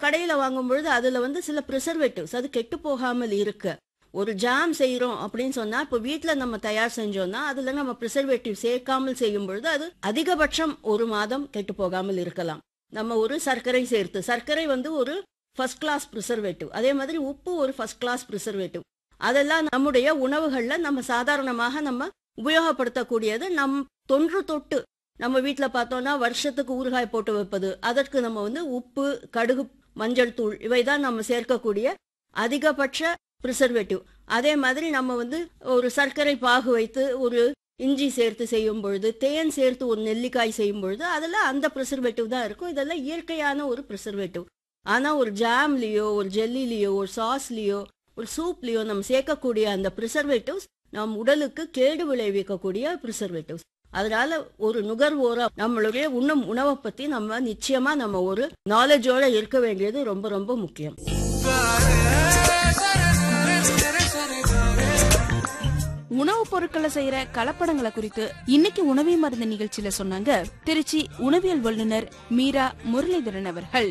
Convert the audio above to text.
கடையில வாங்கும் பொழுது அதுல வந்து சில ப்ரிசர்வேட்டிவ்ஸ் அது கெட்டு போகாமல் இருக்கு ஒரு ஜாம் செய்யறோம் அப்படின்னு சொன்னா இப்போ வீட்ல நம்ம தயார் செஞ்சோம்னா அதுல நம்ம ப்ரிசர்வேட்டிவ் சேர்க்காமல் செய்யும் பொழுது அது அதிகபட்சம் ஒரு மாதம் கெட்டு போகாமல் இருக்கலாம் நம்ம ஒரு சர்க்கரை சேர்த்து சர்க்கரை வந்து ஒரு ஃபர்ஸ்ட் கிளாஸ் ப்ரிசர்வேட்டிவ் அதே மாதிரி உப்பு ஒரு ஃபர்ஸ்ட் கிளாஸ் ப்ரிசர்வேட்டிவ் அதெல்லாம் நம்முடைய உணவுகள்ல நம்ம சாதாரணமாக நம்ம உபயோகப்படுத்தக்கூடியது நம் தொன்று தொட்டு நம்ம வீட்ல பார்த்தோம்னா வருஷத்துக்கு ஊறுகாய் போட்டு வைப்பது அதற்கு நம்ம வந்து உப்பு கடுகு மஞ்சள் தூள் இவை தான் நம்ம சேர்க்கக்கூடிய அதிகபட்ச ப்ரிசர்வேட்டிவ் அதே மாதிரி நம்ம வந்து ஒரு சர்க்கரை பாகு வைத்து ஒரு இஞ்சி சேர்த்து செய்யும் பொழுது தேன் சேர்த்து ஒரு நெல்லிக்காய் செய்யும் பொழுது அதில் அந்த ப்ரிசர்வேட்டிவ் தான் இருக்கும் இதெல்லாம் இயற்கையான ஒரு ப்ரிசர்வேட்டிவ் ஆனால் ஒரு ஜாம்லேயோ ஒரு ஜெல்லிலேயோ ஒரு சாஸ்லேயோ ஒரு சூப்லேயோ நம்ம சேர்க்கக்கூடிய அந்த ப்ரிசர்வேட்டிவ்ஸ் நம் உடலுக்கு கேடு விளைவிக்கக்கூடிய ப்ரிசர்வேட்டிவ்ஸ் அதனால ஒரு நுகர்வோரா நம்மளுடைய உண்ணும் உணவை பத்தி நம்ம நிச்சயமா நம்ம ஒரு நாலேஜோட இருக்க வேண்டியது ரொம்ப ரொம்ப முக்கியம் உணவுப் பொருட்களை செய்யற கலப்படங்களை குறித்து இன்னைக்கு உணவே மருந்து நிகழ்ச்சியில சொன்னாங்க திருச்சி உணவியல் வல்லுநர் மீரா முரளிதரன் அவர்கள்